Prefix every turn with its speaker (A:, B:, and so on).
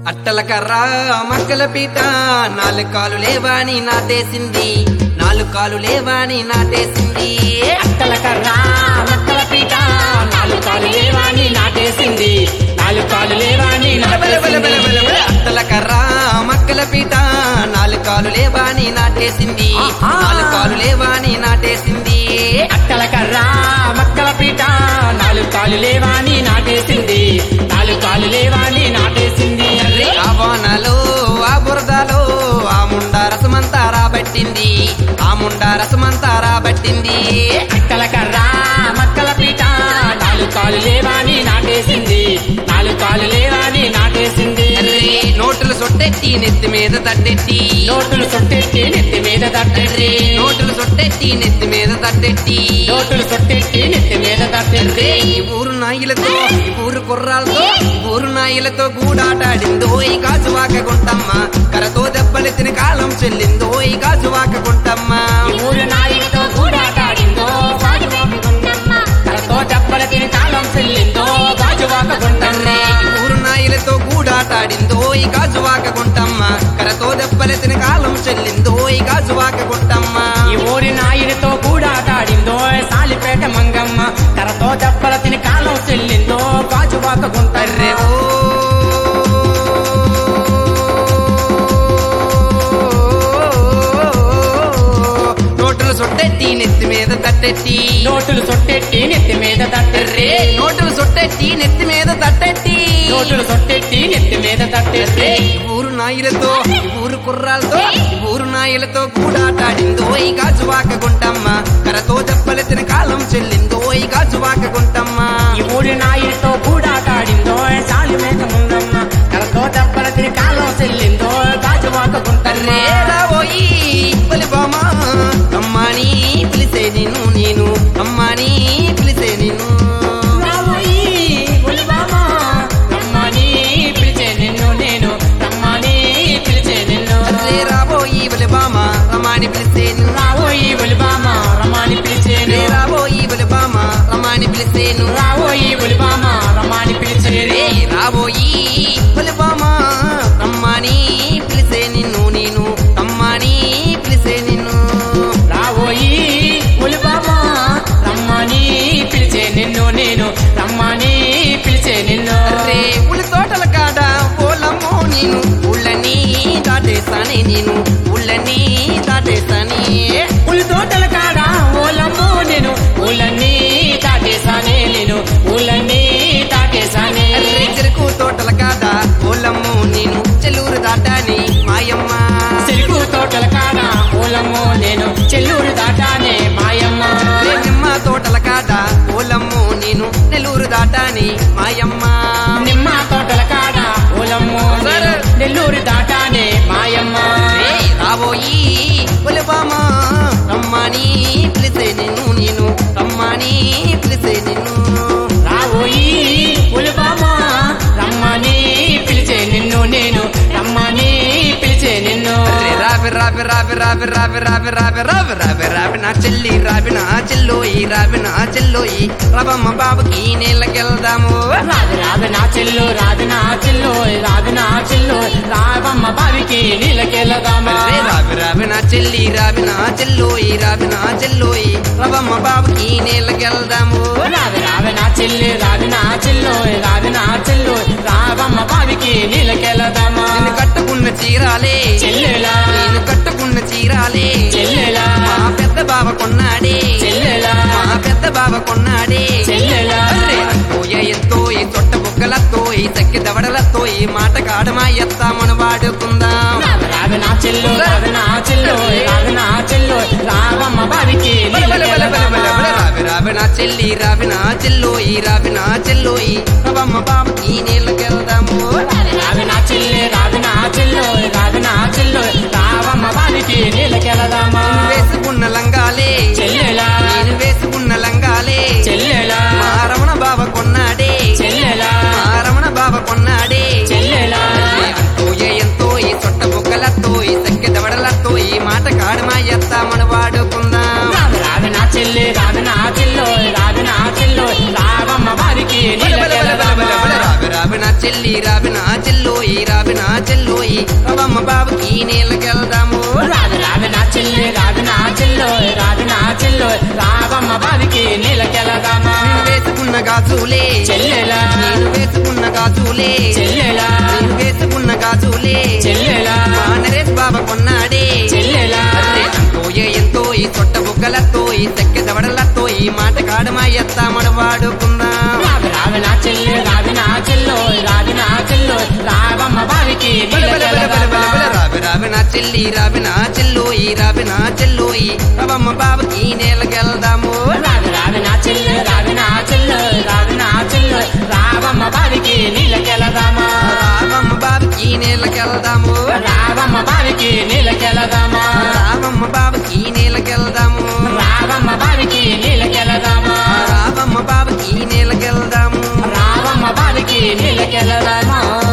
A: అట్టల కర్ర మక్కల పీట నాలుగు కాలు లేవాని నాటేసింది నాలుగు కాలు లేవాని నాటేసింది
B: అక్కల కర్ర మక్కల పీట నాలుగు కాలు లేవాని నాటేసింది నాలుగు కాలు లేవాని
A: బల బల బల బల బల.
B: నాటేసింది
A: అట్టల కర్ర మక్కల పీట నాలుగు కాలు లేవాని నాటేసింది
B: ఆహా.
A: నాలుగు కాలు లేవాని నాటేసింది
B: అక్కల కర్ర మక్కల పీట నాలుగు కాలు లేవాని నాటేసింది నాలుగు కాలు లేవాని నాటేసింది
A: ఆ వానలో ఆ బురదలో ఆ ముండా రసమంతా రాబట్టింది ఆ ముండా రసమంతా రాబట్టింది
B: అక్కల కర్ర మక్కల పీట నాలుగు కాలు లేవాని నాటేసింది నాలుగు కాలు లేవాని నాటేసింది
A: అర్రే, నోటులు సొట్టెట్టి నెత్తి మీద తట్టెట్టి
B: నోటులు సొట్టెట్టి నెత్తి మీద
A: అర్రే,
B: తట్టెట్టి
A: నోటులు సొట్టెట్టి నెత్తి మీద తట్టెట్టి
B: నోటులు సొట్టెట్టి నెత్తి మీద తట్టెట్టి
A: అర్రే, ఈ ఊరు నాయిలతో ఈ ఊరు కుర్రాలతో ఈ ఊరు నాయిలతో గూడాటాడిందో ఈ గాజువాక గుంటమ్మ కరతో దెబ్బలెత్తిన కాలం చెల్లిందో ఈ గాజువాక గుంటమ్మ
B: ఈ ఊరు నాయుడితో గూడాటాడిందో తలతో దెబ్బల తిని కాలం చెల్లిందో గాజువాక గుండమ్మ
A: అర్రే, ఈ ఊరు నాయిలతో గూడాటాడిందో ఈ గాజువాక గుంటమ్మ కరతో దెబ్బలెత్తిన కాలం చెల్లిందో ఈ గాజువాక గుంటమ్మ
B: ఈ ఊరి నాయుడితో గూడాటాడిందో సాలిపేట మంగమ్మ తలతో దెబ్బల తిని కాలం చెల్లిందో గాజువాక
A: అర్రే
B: గుంటమ్మ
A: ఓ నోటులు సొట్టెట్టి నెత్తి మీద తట్టెట్టి
B: నోటులు సొట్టెట్టి నెత్తి మీద తట్టెర్రే
A: అర్రే నోటులు సొట్టెట్టి నెత్తి మీద తట్టెట్టి
B: నోటులు సొట్టెట్టి నెత్తి మీద తట్టెర్రే
A: ఈ ఊరు నాయిలతో ఈ ఊరు కుర్రాలతో ఈ ఊరు నాయిలతో కూడాటాడిందో ఈ గాజువాక గుంటమ్మ కరతో దెబ్బలెత్తిన కాలం చెల్లిందో ఈ గాజువాక గుంటమ్మ
B: ఈ ఊరి నాయుడితో గూడాటాడిందో సాలిమేక ముంగమ్మ తలతో దెబ్బల తిని కాలం చెల్లిందో గాజువాక గుంటర్రే
A: అర్రే రాబోయి బలిబామా అమ్మాని పిలిసే నిన్ను నేను అమ్మాని పిలిసే నిన్ను
B: రాబోయి ఒలిబామా, రమ్మని పిలిచే నిన్ను నేను రమ్మని పిలిచే నిన్ను
A: అర్రే రాబోయి బలిబామా రమాని పిలిసే నిన్ను
B: రాబోయి ఒలిబామా రమ్మని పిలిచేను
A: అర్రే రాబోయి బలిబామా రమాని పిలిసేను
B: రాబోయి ఒలిబామా రమ్మని పిలిచేను
A: రే రాబోయి బలిబామా రమ్మని పిలిసే నిన్ను నేను రమ్మని పిలిసే నిన్ను
B: రాబోయి ఒలిబామా రమ్మని పిలిచే నిన్ను నేను రమ్మని పిలిచే నిన్ను
A: అర్రే ఉలి తోటల కాడ ఓలమ్మో నేను ఉళ్ళని దాటేస్తానే నేను ఉళ్ళని దాటేస్తానే
B: ఉల్లి తోటల కాడ ఓలమ్మో నేను ఊళ్ళన్నీ తాటేసానే నేను ఊళ్ళన్నీ తాటేసానే
A: అర్రే చెరుకు తోటల కాడ ఓలమ్మో నేను చెల్లూరు దాటాని మాయమ్మ
B: చెరుకు తోటల కాడ ఓలమ్మో నేను చెల్లూరు దాటానే మాయమ్మ
A: అర్రే నిమ్మ తోటల కాడ ఓలమ్మో నేను నెల్లూరు దాటాని మాయమ్మ
B: నిమ్మ తోటల కాడ ఓలమ్మో నేను నెల్లూరు దాటానే మాయమ్మ
A: రే రాబోయి ఒలిబామా రమ్మని పిలిసే నిన్ను నేను రమ్మని పిలిసే నిన్ను
B: రాబోయి ఉలిబామా రమ్మని పిలిచే నిన్ను నేను రమ్మని పిలిచే నిన్ను
A: అరే రావి రావి రావి రావి రావి రావి రావి రావి రావి రావి నా చెల్లి రావి నా చెల్లోయి రావి నా చెల్లోయి రవమ్మ బాబుకి నీళ్ళకెళ్దాము
B: రాదు రాదు నా చెల్లు రాదు నా చెల్లు రాదు నా చెల్లు రావమ్మ బావికి నీళ్ళకెళ్ళదామా
A: అరే రావి రావి నా చెల్లి రావి నా చెల్లోయి రావి నా చెల్లోయి రవమ్మ బాబుకి నీళ్ళకెళ్దాము
B: రాదు రాదు నా చెల్లి రాదు నా చెల్లు రాదు నా చెల్లు రావమ్మ బావికి నీళ్ళకెళ్ళదామా
A: నేను కట్టుకున్న చీరాలే
B: చెల్లెలా
A: నేను కట్టుకున్న చీరాలే
B: చెల్లెలా
A: మా పెద్ద బావ కొన్నాడే
B: చెల్లెలా
A: మా పెద్ద బావ కొన్నాడే
B: చెల్లెలా
A: అరే అంతోయ ఎంతో ఈ తొట్ట బుగ్గలతో ఈ చక్కి దవడలతో ఈ మాట కాడమా ఎత్తామని వాడుకుందాం
B: రాదు రాదు నా చెల్లు రాదు నా చెల్లు రాదు నా చెల్లు రావమ్మ బావికి
A: బల బల బల బల బల బల
B: నీళ్ళకెళ్ళదామా
A: రావి రావి నా చెల్లి రావి నా చెల్లోయి రావి నా చెల్లోయి రవమ్మ బాబుకి నీళ్ళకెళ్దాము
B: రాదు నా చెల్లి రాదు నా చెల్లు రాదు నా చెల్లు రావమ్మ బావికి నీళ్ళకెళ్ళదామా
A: నేను వేసుకున్న లంగాలే
B: చెల్లెలా
A: నేను వేసుకున్న లంగాలే
B: చెల్లెలా
A: మా రమణ బావ కొన్నాడే
B: చెల్లెలా
A: మా రమణ బావ కొన్నాడే
B: చెల్లెలా
A: అంతోయ ఎంతో ఈ సొట్ట బుగ్గలతో ఈ సక్కె దవడలతో ఈ మాట కాడమా ఎత్తామని వాడుకుందాం
B: రాదు రాదు నా చెల్లి రాదు నా చెల్లు రాదు నా చెల్లు రావమ్మ బావికి
A: బల బల బల బల బల బల
B: నీళ్ళకెళ్ళదామా
A: రావి రావి చెల్లి రావిన చెల్లోయి రావిన చెల్లోయి రవమ్మ బాబుకి నీళ్ళకెళ్దాము
B: రావి రావి నా చెల్లి రావి నా చెల్లో రావి నా చెల్లో రావమ్మ బావికి నీళ్ళకెళ్ళదామా
A: నేను వేసుకున్న గాజులే
B: చెల్లెలా
A: నేను వేసుకున్న గాజులే
B: చెల్లెలా
A: నేను వేసుకున్న గాజులే
B: చెల్లెలా
A: మా నరేష్ బాబా కొన్నాడే
B: చెల్లెలా
A: అరే ఎంతో ఏ ఎంతో ఈ సొట్ట బుగ్గలతో ఈ తెక్కె దవడలతో ఈ మాట కాడమా ఎత్తామడ వాడుకుందాం
B: రావి రావి నా చెల్లి రావి నా చెల్లో రావి నా చెల్లో రావమ్మ బావికి
A: బల బల బల బల బల బల
B: నీళ్ళకెళ్ళదామా
A: రావి రావి నా చెల్లి రావి నా చెల్లోయి రావి నా చెల్లోయి రవమ్మ బాబుకి నేలకెళ్దాము
B: రావి రావి నా చెల్లి రావి నా చెల్లో రావి నా చెల్లో రావమ్మ బావికి నీళ్ళకెళ్ళదామా
A: రావమ్మ బాబుకి నేలకెళ్దాము
B: రావమ్మ బావికి నీళ్ళకెళ్ళదామా
A: రావమ్మ బాబుకి నేలకెళ్దాము
B: రావమ్మ బావికి నీళ్ళకెళ్ళదామా
A: రావమ్మ బాబుకి నేలకెళ్దాము
B: రావమ్మ బావికి నీళ్ళకెళ్ళదామా